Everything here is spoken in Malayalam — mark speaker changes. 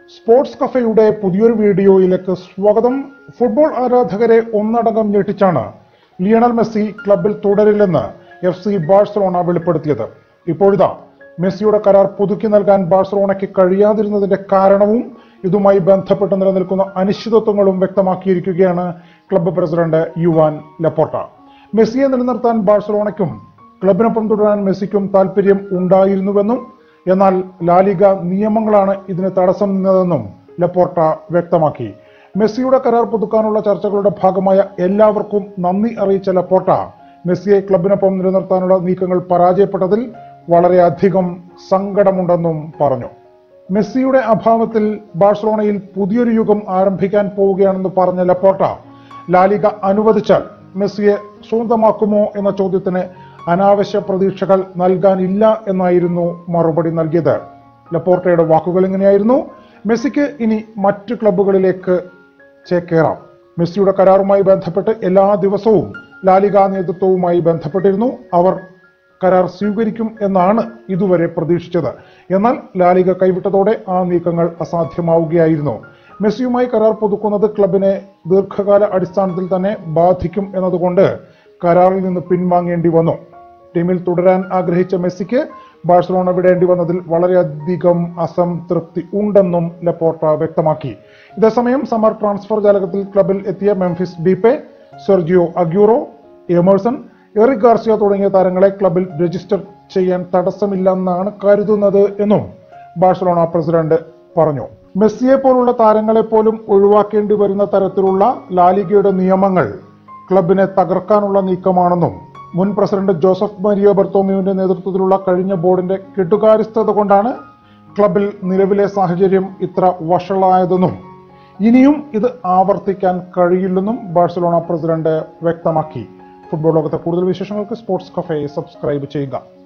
Speaker 1: സ്പോർട്സ് കഫയുടെ പുതിയൊരു വീഡിയോയിലേക്ക് സ്വാഗതം ഫുട്ബോൾ ആരാധകരെ ഒന്നടങ്കം ഞെട്ടിച്ചാണ് ലിയണൽ മെസ്സി ക്ലബിൽ തുടരില്ലെന്ന് എഫ് സി ബാഴ്സലോണ വെളിപ്പെടുത്തിയത് ഇപ്പോഴിതാ മെസ്സിയുടെ കരാർ പുതുക്കി നൽകാൻ ബാഴ്സലോണയ്ക്ക് കഴിയാതിരുന്നതിന്റെ കാരണവും ഇതുമായി ബന്ധപ്പെട്ട് നിലനിൽക്കുന്ന അനിശ്ചിതത്വങ്ങളും വ്യക്തമാക്കിയിരിക്കുകയാണ് ക്ലബ്ബ് പ്രസിഡന്റ് യുവാൻ ലപ്പോർട്ട മെസ്സിയെ നിലനിർത്താൻ ബാഴ്സലോണയ്ക്കും ക്ലബിനൊപ്പം തുടരാൻ മെസ്സിക്കും താല്പര്യം ഉണ്ടായിരുന്നുവെന്നും എന്നാൽ ലാലിഗ നിയമങ്ങളാണ് ഇതിന് തടസ്സം നിന്നതെന്നും ലപ്പോർട്ട വ്യക്തമാക്കി മെസ്സിയുടെ കരാർ പുതുക്കാനുള്ള ചർച്ചകളുടെ ഭാഗമായ എല്ലാവർക്കും നന്ദി അറിയിച്ച ലപ്പോർട്ട മെസ്സിയെ ക്ലബിനൊപ്പം നിലനിർത്താനുള്ള നീക്കങ്ങൾ പരാജയപ്പെട്ടതിൽ വളരെയധികം സങ്കടമുണ്ടെന്നും പറഞ്ഞു മെസ്സിയുടെ അഭാവത്തിൽ ബാഴ്സലോണയിൽ പുതിയൊരു യുഗം ആരംഭിക്കാൻ പോവുകയാണെന്ന് പറഞ്ഞ ലപ്പോർട്ട ലാലിഗ അനുവദിച്ചാൽ മെസ്സിയെ സ്വന്തമാക്കുമോ എന്ന ചോദ്യത്തിന് അനാവശ്യ പ്രതീക്ഷകൾ നൽകാനില്ല എന്നായിരുന്നു മറുപടി നൽകിയത് ലപ്പോർട്ടയുടെ വാക്കുകൾ ഇങ്ങനെയായിരുന്നു മെസ്സിക്ക് ഇനി മറ്റു ക്ലബ്ബുകളിലേക്ക് ചേക്കേറാം മെസ്സിയുടെ കരാറുമായി ബന്ധപ്പെട്ട് എല്ലാ ദിവസവും ലാലിക നേതൃത്വവുമായി ബന്ധപ്പെട്ടിരുന്നു അവർ കരാർ സ്വീകരിക്കും എന്നാണ് ഇതുവരെ പ്രതീക്ഷിച്ചത് എന്നാൽ ലാലിക കൈവിട്ടതോടെ ആ നീക്കങ്ങൾ അസാധ്യമാവുകയായിരുന്നു മെസ്സിയുമായി കരാർ പുതുക്കുന്നത് ക്ലബിനെ ദീർഘകാല അടിസ്ഥാനത്തിൽ തന്നെ ബാധിക്കും എന്നതുകൊണ്ട് കരാറിൽ നിന്ന് പിൻവാങ്ങേണ്ടി വന്നു ടീമിൽ തുടരാൻ ആഗ്രഹിച്ച മെസ്സിക്ക് ബാഴ്സലോണ വിടേണ്ടി വന്നതിൽ വളരെയധികം അസംതൃപ്തി ഉണ്ടെന്നും ലപ്പോർട്ട വ്യക്തമാക്കി ഇതേസമയം സമ്മർ ട്രാൻസ്ഫർ ജാലകത്തിൽ ക്ലബിൽ എത്തിയ Memphis Depay Sergio Aguero Emerson Eric Garcia തുടങ്ങിയ താരങ്ങളെ ക്ലബിൽ രജിസ്റ്റർ ചെയ്യാൻ തടസ്സമില്ലെന്നാണ് കരുതുന്നത് എന്നും ബാഴ്സലോണ പ്രസിഡന്റ് പറഞ്ഞു മെസ്സിയെ പോലുള്ള താരങ്ങളെ പോലും ഒഴിവാക്കേണ്ടി വരുന്ന തരത്തിലുള്ള ലാലിഗയുടെ നിയമങ്ങൾ ക്ലബിനെ തകർക്കാനുള്ള നീക്കമാണെന്നും മുൻ പ്രസിഡന്റ് ജോസഫ് മരിയോ ബർത്തോമിയുവിന്റെ നേതൃത്വത്തിലുള്ള കഴിഞ്ഞ ബോർഡിന്റെ കെട്ടുകാര്യസ്ഥത കൊണ്ടാണ് ക്ലബിൽ നിലവിലെ സാഹചര്യം ഇത്ര വഷളായതെന്നും ഇനിയും ഇത് ആവർത്തിക്കാൻ കഴിയില്ലെന്നും ബാഴ്സലോണ പ്രസിഡന്റ് വ്യക്തമാക്കി ഫുട്ബോൾ ലോകത്തെ കൂടുതൽ വിശേഷങ്ങൾക്ക് സ്പോർട്സ് കഫേ സബ്സ്ക്രൈബ് ചെയ്യുക